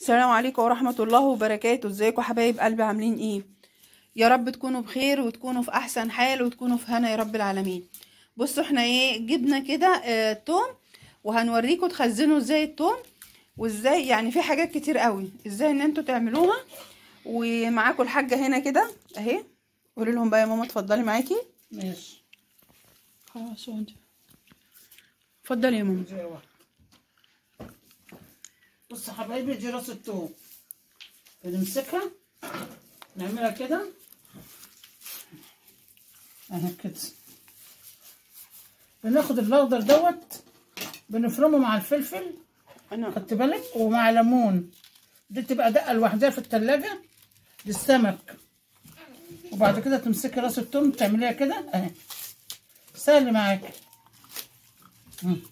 السلام عليكم ورحمة الله وبركاته ازيكم حبايب قلبي عاملين ايه يا رب تكونوا بخير وتكونوا في احسن حال وتكونوا في هنا يا رب العالمين بصوا احنا ايه جبنا كده آه توم وهنوريكم تخزنوا ازاي التوم وازاي يعني في حاجات كتير قوي ازاي ان انتوا تعملوها ومعاكم الحاجة هنا كده اهي قولي لهم بقى يا ماما اتفضلي معاكي ماشي خلاص وانت اتفضلي يا ماما جاي واحد بص يا حبايبي دي راس التوم بنمسكها نعملها كده اهي كده بناخد الاخضر دوت بنفرمه مع الفلفل انا خدت بالك ومع ليمون دي تبقى دقه لوحدها في التلاجة للسمك وبعد كده تمسكي راس التوم تعمليها كده اهي سهل معاكي مم.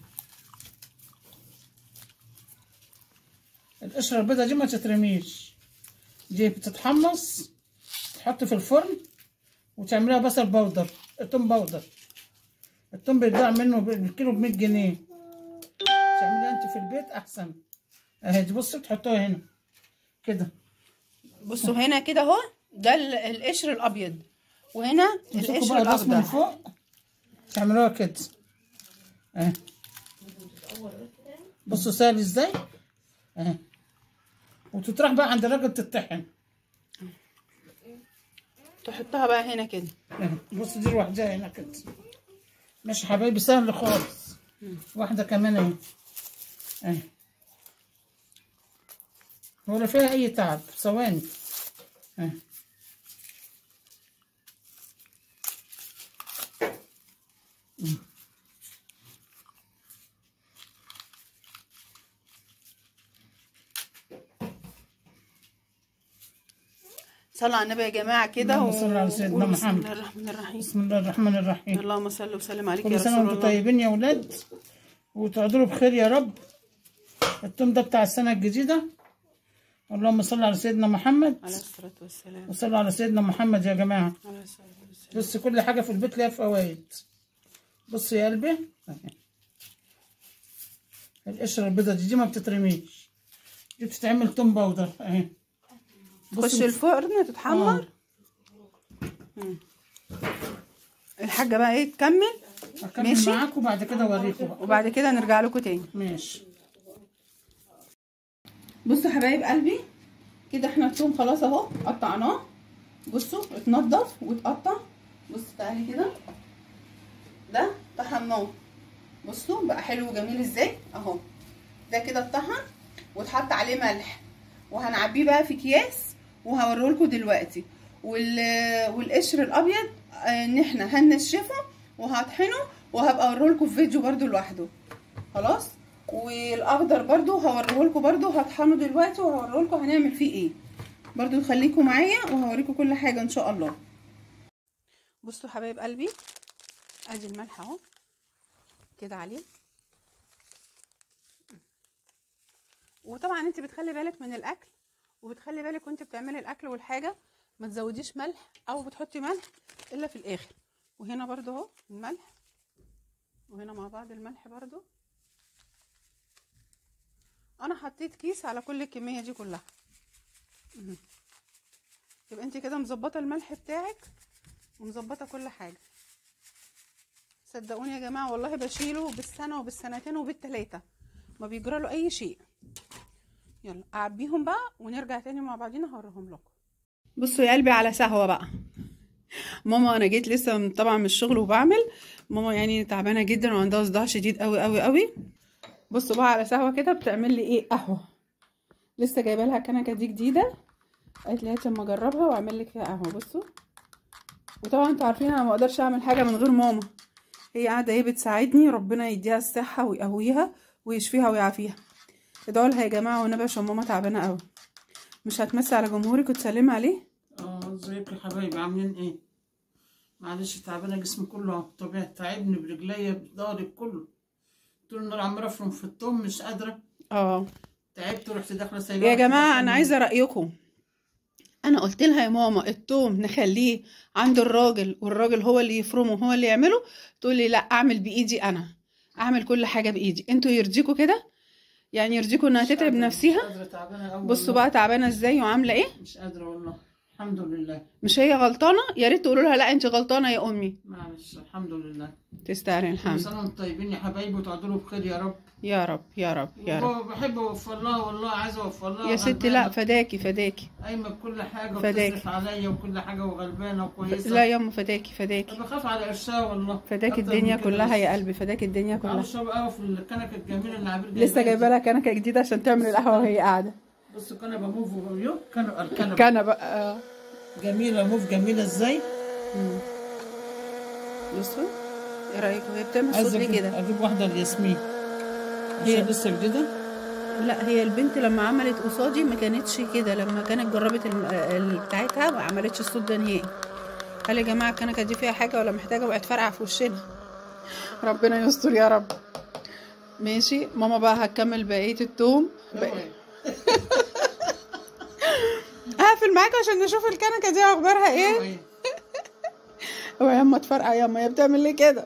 القشرة البيضة دي ما تترميش دي بتتحمص تحط في الفرن وتعمليها بصل بودر التوم بودر التوم بيتباع منه بالكيلو بمية جنيه تعمليها انت في البيت احسن اهي دي بصي تحطوها هنا كده بصوا هنا كده اهو ده ال- القشر الابيض وهنا تمسكوا القشر بقى الراس من الاخضر فوق تعملوها كده اهي بصوا سهل ازاي اهي وتطرح بقى عند الراجل تطحن تحطها بقى هنا كده اهي بص دي لوحدها هنا كده ماشي يا حبايبي سهل خالص واحدة كمان اهي اهي ولا فيها اي تعب ثواني اهي صلوا على النبي يا جماعه كده اللهم صل على سيدنا وقولوا بسم محمد. الله الرحمن الرحيم بسم الله الرحمن الرحيم اللهم صل وسلم عليك يا كل سنة رسول وانتم الله طيبين يا ولاد وتقعدوا بخير يا رب التوم ده بتاع السنة الجديدة اللهم صل على سيدنا محمد عليه الصلاه والسلام وصلوا على سيدنا محمد يا جماعة عليه الصلاه والسلام بص كل حاجة في البيت ليها فوائد بص يا قلبي أهي. القشرة البيضة دي, دي ما بتترميش دي بتتعمل توم باودر اهي تخش الفرن تتحمر مم. الحاجه بقى ايه تكمل هكمل ماشي. معاكم وبعد كده اوريكم بقى وبعد كده نرجع لكم تاني ماشي بصوا حبايب قلبي كده احنا الثوم خلاص اهو قطعناه بصوا اتنضف واتقطع بصوا تعالي كده ده طحناه بصوا بقى حلو وجميل ازاي اهو ده كده اتطحن واتحط عليه ملح وهنعبيه بقى في اكياس وهوريهولكوا دلوقتي وال... والقشر الابيض آه، ان احنا هنشفه وهطحنه وهبقى اوريهولكوا في فيديو برضو لوحده خلاص والاخضر برضو هوريهولكوا برضو هطحنه دلوقتي وهوريهولكوا هنعمل فيه ايه برضو خليكم معايا وهوريكم كل حاجه ان شاء الله بصوا حبايب قلبي ادي الملح اهو كده عليه وطبعا انت بتخلي بالك من الاكل وبتخلي بالك وانت بتعملي الاكل والحاجه ما تزوديش ملح او بتحطي ملح الا في الاخر وهنا برضو اهو الملح وهنا مع بعض الملح برضو انا حطيت كيس على كل الكميه دي كلها مهم. يبقى انت كده مظبطه الملح بتاعك ومظبطه كل حاجه صدقوني يا جماعه والله بشيله بالسنه وبالسنتين وبالتلاته ما بيجرى له اي شيء يلا اعبيهم بقى ونرجع تاني مع بعضينا هوريهم لكم بصوا يا قلبي على سهوه بقى ماما انا جيت لسه من- طبعا من الشغل وبعمل ماما يعني تعبانه جدا وعندها صداع شديد قوي قوي قوي بصوا بقى على سهوه كده بتعمل لي ايه قهوه لسه جايبه لها كنكه دي جديده قالت لي هاتي اما اجربها واعمل لك فيها قهوه بصوا وطبعا انتوا عارفين انا ما اقدرش اعمل حاجه من غير ماما هي قاعده ايه بتساعدني ربنا يديها الصحه ويقويها ويشفيها ويعافيها ادعوا لها يا جماعه والنبي عشان ماما تعبانه قوي مش هتمسي على جمهورك وتسلمي عليه اه ازيكم يا حبايبي عاملين ايه معلش تعبانه جسمي كله طبيعي تعبني برجليا بضهري كله طول النهار عماله افرم في التوم مش قادره اه تعبت ورحت داخله سايبه يا جماعه انا عايزه رايكم انا قلت لها يا ماما التوم نخليه عند الراجل والراجل هو اللي يفرمه هو اللي يعمله تقول لي لا اعمل بايدي انا اعمل كل حاجه بايدي انتوا يرضيكوا كده يعني يرضيكوا انها تتعب نفسها مش قادرة تعبانة أوي بصوا والله. بقى تعبانه ازاي وعامله ايه مش قادرة والله الحمد لله مش هي غلطانه يا ريت تقولوا لها لا انت غلطانه يا امي معلش الحمد لله تستاهلي كل الحمد سنة وانتم طيبين يا حبايبي وتقعدوا له بخير يا رب يا رب يا رب يا رب بحب اوفر لها والله عايزه اوفر لها يا ستي غلبانة. لا فداكي فداكي قايمه بكل حاجه فداك. وبتصرف عليا وكل حاجه وغلبانه وكويسه لا ياما فداكي فداكي بخاف على قرشها والله فداكي أكتر الدنيا من كده كلها بس. يا قلبي فداكي الدنيا كلها تعالوا اشربوا قهوه في الكنكه الجميله اللي عبير لسه جايبه لها كنكه جديده عشان تعمل القهوه وهي قاعده بصوا كنبه موف ويو كنبه الكنبه كان بقى جميله موف جميله ازاي بصوا ايه رايكم هي بتعمل عايزه صوت ليه أجيب- كده اجيب واحده لياسمين هي- عشان لسه جديده لا هي البنت لما عملت قصادي ما كانتش كده لما كانت جربت الم- ال- بتاعتها ما عملتش الصوت ده نهائي قال يا جماعه الكنكه دي فيها حاجه ولا محتاجه وقعت فرقع في وشنا ربنا يستر يا رب ماشي ماما بقى هتكمل بقيه التوم بقى- هقفل معاكم عشان نشوف الكنكه دي اخبارها ايه هو يا اما تفرقع يا اما هي بتعمل ليه كده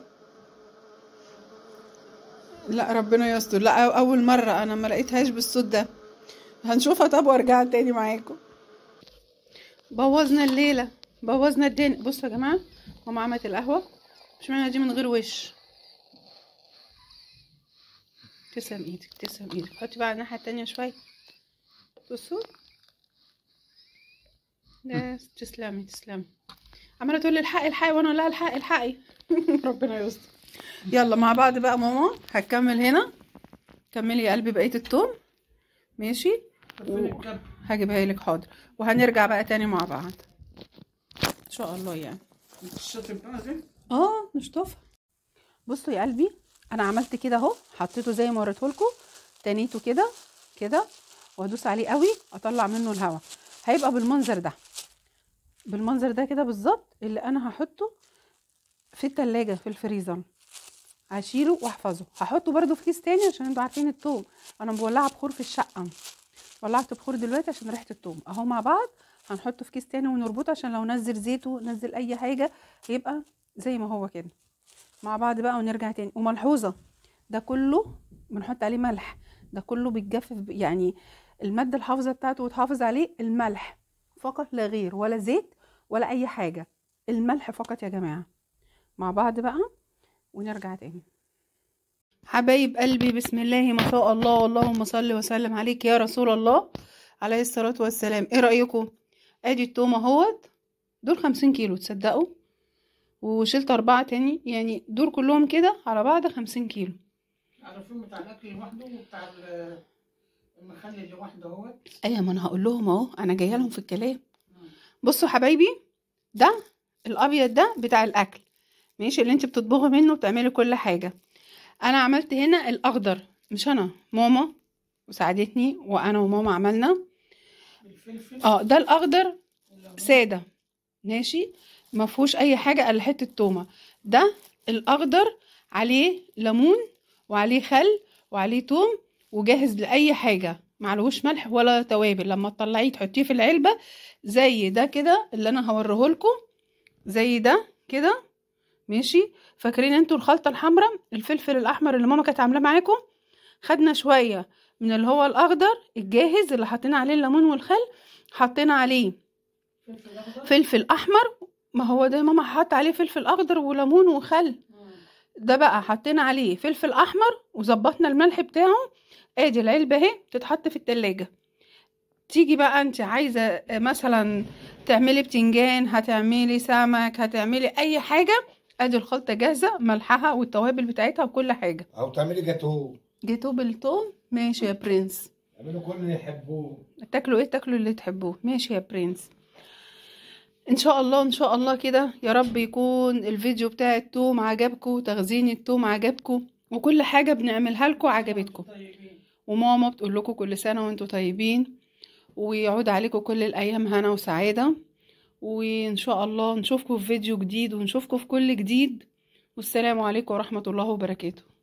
لا ربنا يستر لا أو- اول مره انا ما لقيتهاش بالصوت ده هنشوفها طب وارجع تاني معاكم بوظنا الليله بوظنا الدنيا بصوا يا جماعه ماما عملت القهوه مش معنى دي من غير وش تسلم ايدك تسلم ايدك حطي بقى على الناحيه التانية شويه بصوا بس تسلمي تسلمي عماله تقول لي الحقي الحقي وانا لا الحقي الحقي ربنا يستر يلا مع بعض بقى ماما هكمل هنا كملي يا قلبي بقيه التوم ماشي فين الكب هجيبها لك حاضر وهنرجع بقى تاني مع بعض ان شاء الله يعني الشاطب بقى زي اه نشطفها بصوا يا قلبي انا عملت كده اهو حطيته زي ما وريته لكم تنيته كده كده وادوس عليه قوي اطلع منه الهواء هيبقى بالمنظر ده بالمنظر ده كده بالظبط اللي انا هحطه في التلاجة في الفريزر هشيله واحفظه هحطه برده في كيس تاني عشان انتوا عارفين التوم انا مولعه بخور في الشقه ولعت بخور دلوقتي عشان ريحه التوم اهو مع بعض هنحطه في كيس تاني ونربطه عشان لو نزل زيته نزل اي حاجه يبقى زي ما هو كده مع بعض بقى ونرجع تاني وملحوظه ده كله بنحط عليه ملح ده كله بيتجفف ب- يعني الماده الحافظه بتاعته وتحافظ عليه الملح فقط لا غير ولا زيت ولا اي حاجه الملح فقط يا جماعه مع بعض بقى ونرجع تاني حبايب قلبي بسم الله ما شاء الله اللهم صل وسلم عليك يا رسول الله عليه الصلاة والسلام ايه رأيكم ادي التوم اهوت دول خمسين كيلو تصدقوا وشلت اربعة تاني يعني دول كلهم كده على بعض خمسين كيلو عارفين بتاع الاكل لوحده وبتاع ال- المخلل لوحده اهوت ايوه ما انا هقول لهم اهو انا جايه لهم في الكلام بصوا حبايبي ده الابيض ده بتاع الاكل ماشي اللي انت بتطبخي منه وبتعملي كل حاجه انا عملت هنا الاخضر مش انا ماما وساعدتني وانا وماما عملنا الفلفل اه ده الاخضر ساده ماشي ما فيهوش اي حاجه الا حته تومه ده الاخضر عليه ليمون وعليه خل وعليه توم وجاهز لاي حاجه معلهوش ملح ولا توابل لما تطلعيه تحطيه في العلبه زي ده كده اللي انا هوريه لكم زي ده كده ماشي فاكرين انتوا الخلطه الحمراء الفلفل الاحمر اللي ماما كانت عاملاه معاكم خدنا شويه من اللي هو الاخضر الجاهز اللي حطينا عليه الليمون والخل حطينا عليه فلفل اخضر فلفل احمر ما هو ده ماما حط عليه فلفل اخضر وليمون وخل ده بقى حطينا عليه فلفل احمر وظبطنا الملح بتاعه ادي العلبه اهي تتحط في التلاجة تيجي بقى انت عايزه مثلا تعملي بتنجان هتعملي سمك هتعملي اي حاجه ادي الخلطه جاهزه ملحها والتوابل بتاعتها وكل حاجه او تعملي جاتو جيتو بالثوم ماشي يا برنس اعملوا كل اللي يحبوه تاكلوا ايه تاكلوا اللي تحبوه ماشي يا برنس ان شاء الله ان شاء الله كده يا رب يكون الفيديو بتاع التوم عجبكم تخزين التوم عجبكم وكل حاجه بنعملها لكم عجبتكم طيبين وماما بتقول لكم كل سنه وانتم طيبين ويعود عليكم كل الايام هنا وسعاده وان شاء الله نشوفكم في فيديو جديد ونشوفكم في كل جديد والسلام عليكم ورحمه الله وبركاته